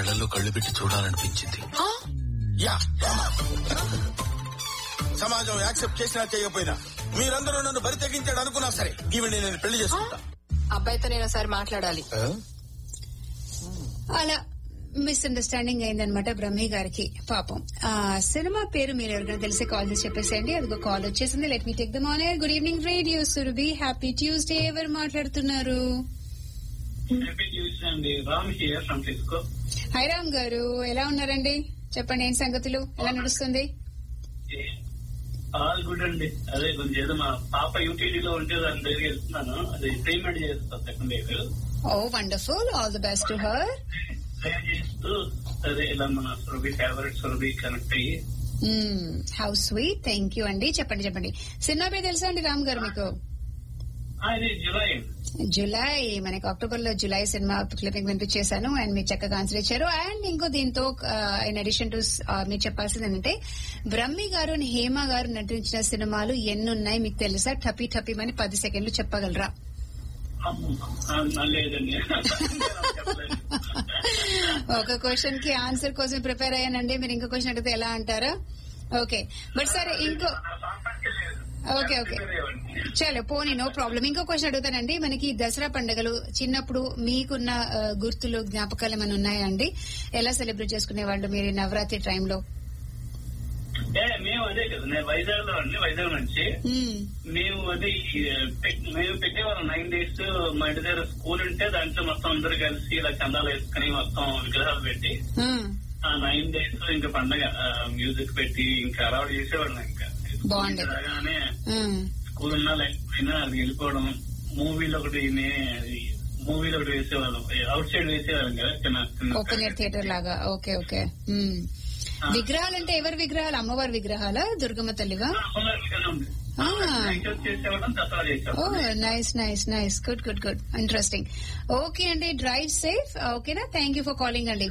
కళ్ళల్లో కళ్ళు పెట్టి చూడాలనిపించింది యా సమాజం యాక్సెప్ట్ చేసినా చేయకపోయినా మీరందరూ నన్ను బరి తెగించాడు అనుకున్నా సరే ఈవిని నేను పెళ్లి చేసుకుంటా అబ్బాయితో నేను ఒకసారి మాట్లాడాలి అలా మిస్అండర్స్టాండింగ్ అయిందనమాట బ్రహ్మి గారికి పాపం ఆ సినిమా పేరు మీరు ఎవరికైనా తెలిసే కాల్ చేసి చెప్పేసేయండి అదిగో కాల్ వచ్చేసింది let me take the on air good evening radio Surabhi happy Tuesday ఎవరు మాట్లాడుతున్నారు హ్యాపీ ట్యూస్డే అండి Ram here from Cisco hi Ram garu ఎలా ఉన్నారండి చెప్పండి ఏం సంగతులు ఎలా నడుస్తుంది ఆల్ గుడ్ అండి అదే కొంచెం ఏదో మా పాప యూటీడీ లో ఉంటే దాని దగ్గరికి వెళ్తున్నాను అది పేమెంట్ చేస్తా second year oh wonderful all the best to her చేస్తూ అదే ఇలా మన సురభి ఫేవరెట్ సురభి కనెక్ట్ అయ్యి హౌ స్వీట్ థ్యాంక్ యూ అండి చెప్పండి చెప్పండి సినిమా పేరు తెలుసా అండి రామ్ గారు మీకు ఆ, ఇది జులై జులై మనకి అక్టోబర్ లో జులై సినిమా క్లిప్పింగ్ వినిపించేశాను అండ్ మీరు చక్కగా ఆన్సర్ ఇచ్చారు అండ్ ఇంకో దీంతో ఇన్ అడిషన్ టు మీరు చెప్పాల్సింది ఏంటంటే బ్రహ్మి గారు and హేమ గారు నటించిన సినిమాలు ఎన్ని ఉన్నాయి మీకు తెలుసా టపీ టపీ అని పది సెకండ్లు చెప్పగలరా అమ్మో, ఆ, నా లేదండి చెప్పలేదు. ఒక క్వశ్చన్ కి ఆన్సర్ కోసం ప్రిపేర్ అయ్యానండి మీరు ఇంకో క్వశ్చన్ అడిగితే ఎలా అంటారా ఓకే బట్ సరే ఇంకో నా కాంటాక్ట్ లేదు. ఓకే ఓకే చలో పోనీ నో ప్రాబ్లం ఇంకో క్వశ్చన్ అడుగుతానండి మనకి దసరా పండుగలు చిన్నప్పుడు మీకున్న ఆ, గుర్తులు జ్ఞాపకాలు ఏమైనా ఉన్నాయా అండి ఎలా సెలబ్రేట్ చేసుకునే వాళ్ళు మీరు ఈ నవరాత్రి టైంలో ఏ, మేము అదే కదా నేను వైజాగ్ లో అండి వైజాగ్ నుంచి మేము అది పెట్- మేము పెట్టేవాళ్ళం నైన్ డేస్ మా ఇంటి దగ్గర స్కూల్ ఉంటే దాంట్లో మొత్తం అందరూ కలిసి ఇలా చందాలు వేసుకుని మొత్తం విగ్రహాలు పెట్టి ఆ నైన్ డేస్ ఇంకా పండగ మ్యూజిక్ పెట్టి ఇంకా అలవాటు చేసేవాళ్ళం ఇంకా బాగుంది. రాగానే స్కూల్ ఉన్నా లేకపోయినా అది వెళ్ళిపోవడం మూవీలో ఒకటి మూవీలో ఒకటి వేసేవాళ్ళం అవుట్ సైడ్ వేసేవాళ్ళం కదా చిన్న చిన్న ఓపెన్ ఎయిర్ థియేటర్ లాగా ఓకే ఓకే మ్మ్. విగ్రహాలు అంటే ఎవరి విగ్రహాలు అమ్మవారి విగ్రహాలా దుర్గమ్మ తల్లివా అమ్మవారి విగ్రహం ఉంది. ఆ. నైట్ అవుట్ చేసేవాళ్ళం దసరా ఓ చేసేవాళ్ళం nice nice nice good good good interesting okay అండి డ్రైవ్ సేఫ్ ఓకేనా థ్యాంక్ యూ ఫర్ కాలింగ్ అండి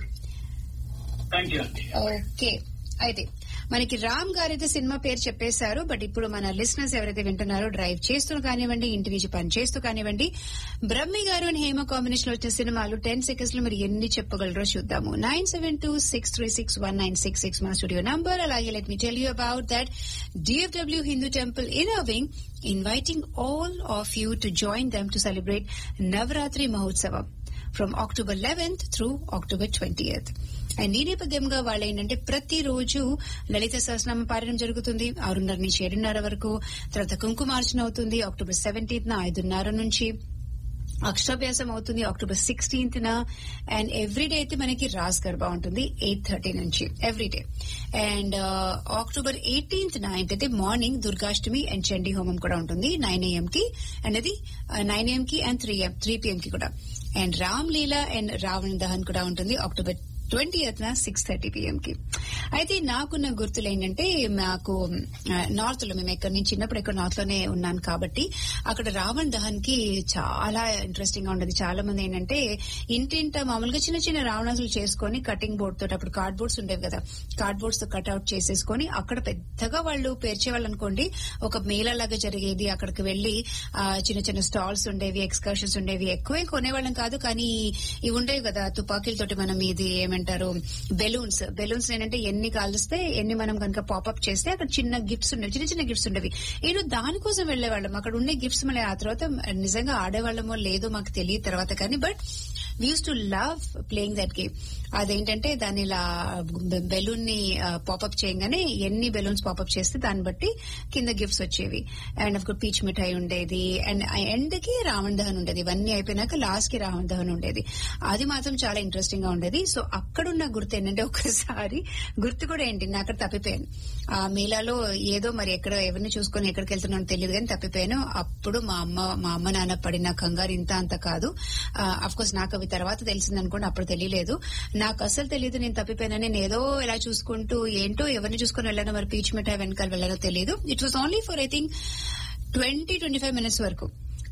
థ్యాంక్ యూ అండి ఓకే అయితే మనకి రామ్ గారు అయితే సినిమా పేరు చెప్పేశారు బట్ ఇప్పుడు మన లిసనర్స్ ఎవరైతే వింటున్నారో డ్రైవ్ చేస్తూ కానివ్వండి ఇంటి నుంచి పని చేస్తూ కానివ్వండి బ్రహ్మి గారు అండ్ హేమ కాంబినేషన్ లో వచ్చిన సినిమాలు టెన్ సెకండ్స్ లో మీరు ఎన్ని చెప్పగలరో చూద్దాము nine seven two six three six one nine six six మా స్టూడియో నంబర్ అలాగే let me tell you about that DFW Hindu temple in అవింగ్ inviting all of you to join them to celebrate Navratri మహోత్సవం from October eleventh through October twentieth and ఈ నేపథ్యంగా వాళ్ళు ఏంటంటే ప్రతిరోజు లలిత సహస్రనామ పారాయణం జరుగుతుంది ఆరున్నర నుంచి ఏడున్నర వరకు తర్వాత కుంకుమార్చన అవుతుంది అక్టోబర్ సెవెంటీన్త్ ఐదున్నర నుంచి అక్షరాభ్యాసం అవుతుంది అక్టోబర్ సిక్స్టీన్త్ న అండ్ ఎవ్రీ డే అయితే మనకి రాస్ గర్భా ఉంటుంది ఎయిట్ థర్టీ నుంచి every day and October eighteenth న ఏంటంటే మార్నింగ్ దుర్గాష్టమి అండ్ చండీ హోమం కూడా ఉంటుంది నైన్ ఏఎం కి అండ్ అది నైన్ ఏఎం కి అండ్ త్రీ త్రీ పిఎం కి కూడా అండ్ రామ్ లీలా అండ్ రావణ దహన్ కూడా ఉంటుంది అక్టోబర్ ట్వంటీ న సిక్స్ థర్టీ పిఎం కి అయితే నాకున్న గుర్తులు ఏంటంటే నాకు నార్త్ లో మేము ఎక్కడి నుంచి చిన్నప్పుడు ఎక్కడ నార్త్ లోనే ఉన్నాను కాబట్టి అక్కడ రావణ్ దహన్ కి చాలా ఇంట్రెస్టింగ్ గా ఉండేది చాలా మంది ఏంటంటే ఇంటింట మామూలుగా చిన్న చిన్న రావణాసులు చేసుకొని కటింగ్ బోర్డ్ తోటి అప్పుడు కార్డ్ బోర్డ్స్ ఉండేవి కదా కార్డ్ బోర్డ్స్ తో కట్అవుట్ చేసేసుకొని అక్కడ పెద్దగా వాళ్ళు పేర్చేవాళ్ళు అనుకోండి ఒక మేళా లాగా జరిగేది అక్కడికి వెళ్లి ఆ, చిన్న చిన్న స్టాల్స్ ఉండేవి ఎక్స్కర్షన్స్ ఉండేవి ఎక్కువే కొనేవాళ్ళం కాదు కానీ ఇవి ఉండేవి కదా తుపాకీలతోటి మనం ఇది ఏమంటారు బెలూన్స్ బెలూన్స్ ఏంటంటే ఎన్ని కాలుస్తే ఎన్ని మనం కనుక పాపప్ చేస్తే అక్కడ చిన్న గిఫ్ట్స్ ఉండేవి చిన్న చిన్న గిఫ్ట్స్ ఉండేవి నేను దానికోసం వెళ్లేవాళ్ళం అక్కడ ఉండే గిఫ్ట్స్ మళ్ళీ ఆ తర్వాత నిజంగా ఆడేవాళ్ళమో లేదో మాకు తెలియదు తర్వాత కానీ but we use to love playing that game అదేంటంటే దాన్ని ఇలా బెలూన్ ని పాపప్ చేయగానే ఎన్ని బెలూన్స్ పాపప్ చేస్తే దాన్ని బట్టి కింద గిఫ్ట్స్ వచ్చేవి అండ్ అఫ్ పీచ్ మిఠాయి ఉండేది అండ్ ఎండ్ కి రావణ్ దహన్ ఉండేది ఇవన్నీ అయిపోయినాక లాస్ట్ కి రావణ్ దహన్ ఉండేది అది మాత్రం చాలా ఇంట్రెస్టింగ్ గా ఉండేది సో అక్కడున్న గుర్తు ఏంటంటే ఒకసారి గుర్తు కూడా ఏంటి నేను అక్కడ తప్పిపోయాను ఆ మేళాలో ఏదో మరి ఎక్కడ ఎవరిని చూసుకొని ఎక్కడికి వెళ్తున్నానో తెలియదు కానీ తప్పిపోయాను అప్పుడు మా అమ్మ మా అమ్మ నాన్న పడిన కంగారు ఇంత అంత కాదు అఫ్ కోర్స్ నాకు అవి తర్వాత తెలిసింది అనుకోండి అప్పుడు తెలియలేదు నాకు అసలు తెలియదు నేను తప్పిపోయినా నేను ఏదో ఎలా చూసుకుంటూ ఏంటో ఎవరిని చూసుకొని వెళ్ళానో మరి పీచ్ మిఠాయి వెనకాల వెళ్ళానో తెలియదు it was only for I think twenty twenty five minutes వరకు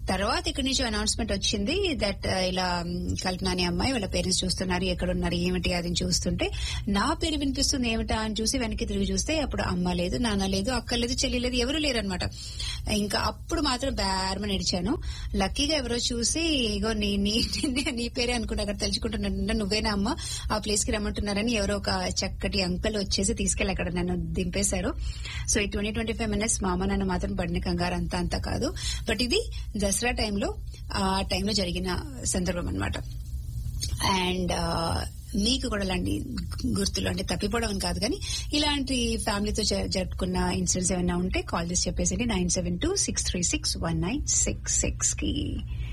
తర్వాత ఇక్కడి నుంచి అనౌన్స్మెంట్ వచ్చింది దట్ ఇలా మ్, కల్పన అనే అమ్మాయి వాళ్ళ పేరెంట్స్ చూస్తున్నారు ఎక్కడ ఉన్నారు ఏమిటి అది చూస్తుంటే నా పేరు వినిపిస్తుంది ఏమిటా అని చూసి వెనక్కి తిరిగి చూస్తే అప్పుడు అమ్మ లేదు నాన్న లేదు అక్క లేదు చెల్లి లేదు ఎవరు లేరనమాట ఇంకా అప్పుడు మాత్రం బేరమని నడిచాను లక్కీగా ఎవరో చూసి ఇగో నీ నీ నీ- నీ పేరే అనుకుంటా అక్కడ తెలుసుకుంటున్నా నువ్వేనా అమ్మ ఆ ప్లేస్ కి రమ్మంటున్నారని ఎవరో ఒక చక్కటి అంకల్ వచ్చేసి తీసుకెళ్లి అక్కడ నన్ను దింపేశారు సో ఈ ట్వంటీ ట్వంటీ ఫైవ్ మినిట్స్ మా అమ్మ నన్ను మాత్రం పడిన కంగారు అంతా అంతా కాదు బట్ ఇది దసరా టైంలో ఆ టైంలో జరిగిన సందర్భం అనమాట అండ్ మీకు కూడా ఇలాంటి గుర్తులు అంటే తప్పిపోవడం అని కాదు కానీ ఇలాంటి ఫ్యామిలీతో జ- జరుపుకున్న ఇన్సిడెంట్స్ ఏమైనా ఉంటే కాల్ చేసి చెప్పేసి nine seven two six three six one nine six six కి